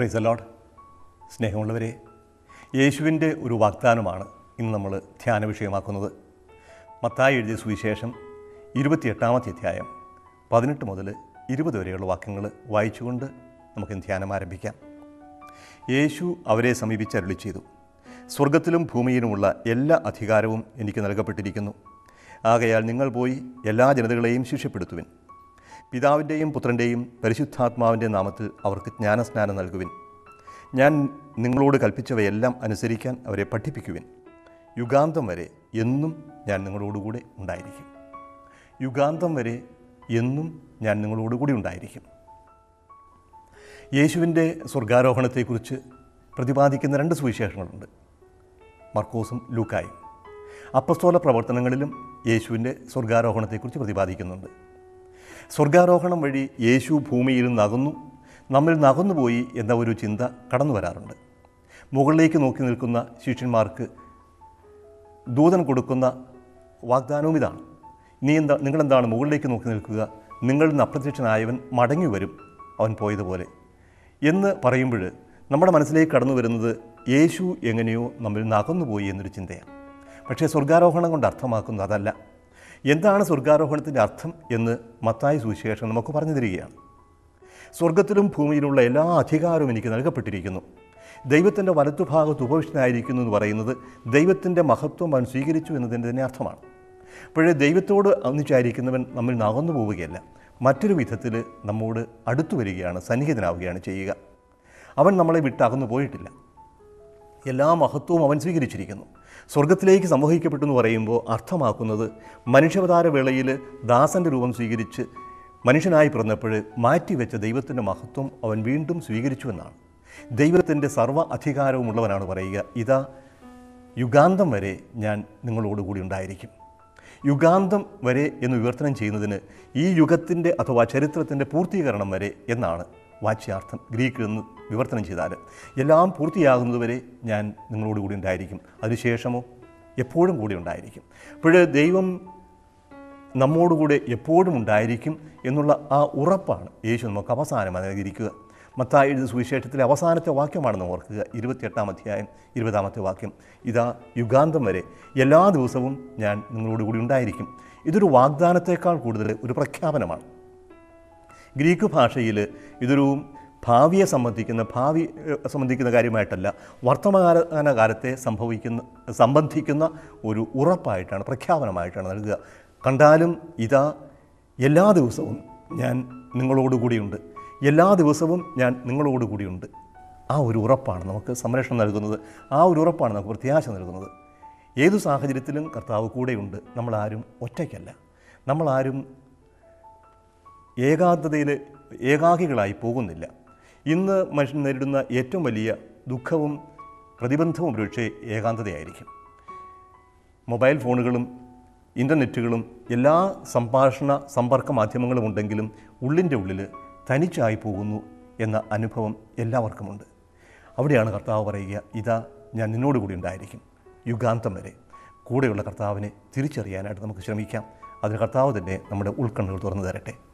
price allowed സ്നേഹമുള്ളവരെ യേശുവിൻ്റെ ഒരു വാഗ്ദാനമാണ് ഇന്ന് നമ്മൾ ധ്യാന വിഷയമാക്കുന്നത് മത്തായി എഴുതിയ സുവിശേഷം ഇരുപത്തിയെട്ടാമത്തെ അധ്യായം പതിനെട്ട് മുതൽ ഇരുപത് വരെയുള്ള വാക്യങ്ങൾ വായിച്ചുകൊണ്ട് നമുക്ക് ഇന്ന് ധ്യാനം ആരംഭിക്കാം യേശു അവരെ സമീപിച്ച് അരുളി ചെയ്തു സ്വർഗത്തിലും ഭൂമിയിലുമുള്ള എല്ലാ അധികാരവും എനിക്ക് നൽകപ്പെട്ടിരിക്കുന്നു ആകയാൽ നിങ്ങൾ പോയി എല്ലാ ജനതകളെയും ശിക്ഷപ്പെടുത്തുവിൻ പിതാവിൻ്റെയും പുത്രൻ്റെയും പരിശുദ്ധാത്മാവിൻ്റെ നാമത്തിൽ അവർക്ക് ജ്ഞാനസ്നാനം നൽകുവിൻ ഞാൻ നിങ്ങളോട് കൽപ്പിച്ചവയെല്ലാം അനുസരിക്കാൻ അവരെ പഠിപ്പിക്കുവിൻ യുഗാന്തം വരെ എന്നും ഞാൻ നിങ്ങളോടുകൂടെ ഉണ്ടായിരിക്കും യുഗാന്തം വരെ എന്നും ഞാൻ നിങ്ങളോടുകൂടി ഉണ്ടായിരിക്കും യേശുവിൻ്റെ സ്വർഗാരോഹണത്തെക്കുറിച്ച് പ്രതിപാദിക്കുന്ന രണ്ട് സുവിശേഷങ്ങളുണ്ട് മർക്കോസും ലൂക്കായും അപ്പസ്തോല പ്രവർത്തനങ്ങളിലും യേശുവിൻ്റെ സ്വർഗാരോഹണത്തെക്കുറിച്ച് പ്രതിപാദിക്കുന്നുണ്ട് സ്വർഗാരോഹണം വഴി യേശു ഭൂമിയിൽ നകന്നു നമ്മിൽ നകന്നുപോയി എന്ന ഒരു ചിന്ത കടന്നു വരാറുണ്ട് മുകളിലേക്ക് നോക്കി നിൽക്കുന്ന ശിഷ്യന്മാർക്ക് ദൂതൻ കൊടുക്കുന്ന വാഗ്ദാനവും ഇതാണ് നീ എന്താ നിങ്ങളെന്താണ് മുകളിലേക്ക് നോക്കി നിൽക്കുക നിങ്ങളിൽ നിന്ന് അപ്രത്യക്ഷനായവൻ മടങ്ങി വരും അവൻ പോയതുപോലെ എന്ന് പറയുമ്പോൾ നമ്മുടെ മനസ്സിലേക്ക് കടന്നു വരുന്നത് യേശു എങ്ങനെയോ നമ്മിൽ നകന്നുപോയി എന്നൊരു ചിന്തയാണ് പക്ഷേ സ്വർഗാരോഹണം കൊണ്ട് അർത്ഥമാക്കുന്നത് അതല്ല എന്താണ് സ്വർഗാരോഹണത്തിൻ്റെ അർത്ഥം എന്ന് മത്തായ സുവിശേഷം നമുക്ക് പറഞ്ഞു തരികയാണ് സ്വർഗത്തിലും ഭൂമിയിലുള്ള എല്ലാ അധികാരവും എനിക്ക് നൽകപ്പെട്ടിരിക്കുന്നു ദൈവത്തിൻ്റെ വലത്തുഭാഗത്ത് ഉപവിഷ്ടനായിരിക്കുന്നു എന്ന് പറയുന്നത് ദൈവത്തിൻ്റെ മഹത്വം അവൻ സ്വീകരിച്ചു എന്നതിൻ്റെ തന്നെ അർത്ഥമാണ് അപ്പോഴേ ദൈവത്തോട് ഒന്നിച്ചായിരിക്കുന്നവൻ നമ്മിൽ നകന്നു പോവുകയല്ല മറ്റൊരു വിധത്തിൽ നമ്മോട് അടുത്തു വരികയാണ് സന്നിഹിതനാവുകയാണ് ചെയ്യുക അവൻ നമ്മളെ വിട്ട് അകന്നു പോയിട്ടില്ല എല്ലാ മഹത്വവും അവൻ സ്വീകരിച്ചിരിക്കുന്നു സ്വർഗത്തിലേക്ക് സംവഹിക്കപ്പെട്ടു എന്ന് പറയുമ്പോൾ അർത്ഥമാക്കുന്നത് മനുഷ്യാവതാര വേളയിൽ ദാസൻ്റെ രൂപം സ്വീകരിച്ച് മനുഷ്യനായി പിറന്നപ്പോൾ മാറ്റിവെച്ച ദൈവത്തിൻ്റെ മഹത്വം അവൻ വീണ്ടും സ്വീകരിച്ചു എന്നാണ് ദൈവത്തിൻ്റെ സർവ്വ അധികാരവുമുള്ളവനാണ് പറയുക ഇതാ യുഗാന്തം വരെ ഞാൻ നിങ്ങളോടുകൂടി ഉണ്ടായിരിക്കും യുഗാന്തം വരെ എന്ന് വിവർത്തനം ചെയ്യുന്നതിന് ഈ യുഗത്തിൻ്റെ അഥവാ ചരിത്രത്തിൻ്റെ പൂർത്തീകരണം വരെ എന്നാണ് വാച്യാർത്ഥം ഗ്രീക്കിൽ നിന്ന് വിവർത്തനം ചെയ്താൽ എല്ലാം പൂർത്തിയാകുന്നതുവരെ ഞാൻ നിങ്ങളോട് കൂടി ഉണ്ടായിരിക്കും അതിനുശേഷമോ എപ്പോഴും കൂടി ഉണ്ടായിരിക്കും അപ്പോൾ ദൈവം നമ്മോടുകൂടെ എപ്പോഴും ഉണ്ടായിരിക്കും എന്നുള്ള ആ ഉറപ്പാണ് യേശു നമുക്ക് അവസാനം നൽകിയിരിക്കുക മത്തായി എഴുതിയ സുവിശേഷത്തിലെ അവസാനത്തെ വാക്യമാണെന്ന് ഓർക്കുക ഇരുപത്തിയെട്ടാം അധ്യായം ഇരുപതാമത്തെ വാക്യം ഇതാ യുഗാന്തം വരെ എല്ലാ ദിവസവും ഞാൻ നിങ്ങളോടുകൂടി ഉണ്ടായിരിക്കും ഇതൊരു വാഗ്ദാനത്തേക്കാൾ കൂടുതൽ ഒരു പ്രഖ്യാപനമാണ് ഗ്രീക്ക് ഭാഷയിൽ ഇതൊരു ഭാവിയെ സംബന്ധിക്കുന്ന ഭാവി ഏഹ്, സംബന്ധിക്കുന്ന കാര്യമായിട്ടല്ല വർത്തമാന കാലത്തെ സംഭവിക്കുന്ന സംബന്ധിക്കുന്ന ഒരു ഉറപ്പായിട്ടാണ് പ്രഖ്യാപനമായിട്ടാണ് നൽകുക കണ്ടാലും ഇതാ എല്ലാ ദിവസവും ഞാൻ നിങ്ങളോടുകൂടിയുണ്ട് എല്ലാ ദിവസവും ഞാൻ നിങ്ങളോടുകൂടിയുണ്ട് ആ ഒരു ഉറപ്പാണ് നമുക്ക് സംരക്ഷണം നൽകുന്നത് ആ ഒരു ഉറപ്പാണ് നമുക്ക് പ്രത്യാശ നൽകുന്നത് ഏതു സാഹചര്യത്തിലും കർത്താവ് കൂടെയുണ്ട് നമ്മളാരും ഒറ്റയ്ക്കല്ല നമ്മളാരും ഏകാന്തതയിൽ ഏകാകികളായി പോകുന്നില്ല ഇന്ന് മനുഷ്യൻ നേരിടുന്ന ഏറ്റവും വലിയ ദുഃഖവും പ്രതിബന്ധവും ഒരുപക്ഷെ ഏകാന്തതയായിരിക്കും മൊബൈൽ ഫോണുകളും ഇൻ്റർനെറ്റുകളും എല്ലാ സംഭാഷണ സമ്പർക്ക മാധ്യമങ്ങളും ഉണ്ടെങ്കിലും ഉള്ളിൻ്റെ ഉള്ളിൽ തനിച്ചായി പോകുന്നു എന്ന അനുഭവം എല്ലാവർക്കുമുണ്ട് അവിടെയാണ് കർത്താവ് പറയുക ഇതാ ഞാൻ നിന്നോട് കൂടി ഉണ്ടായിരിക്കും യുഗാന്തം വരെ കൂടെയുള്ള കർത്താവിനെ തിരിച്ചറിയാനായിട്ട് നമുക്ക് ശ്രമിക്കാം അതിന് കർത്താവ് തന്നെ നമ്മുടെ ഉൾക്കണ്ണുകൾ തുറന്നു തരട്ടെ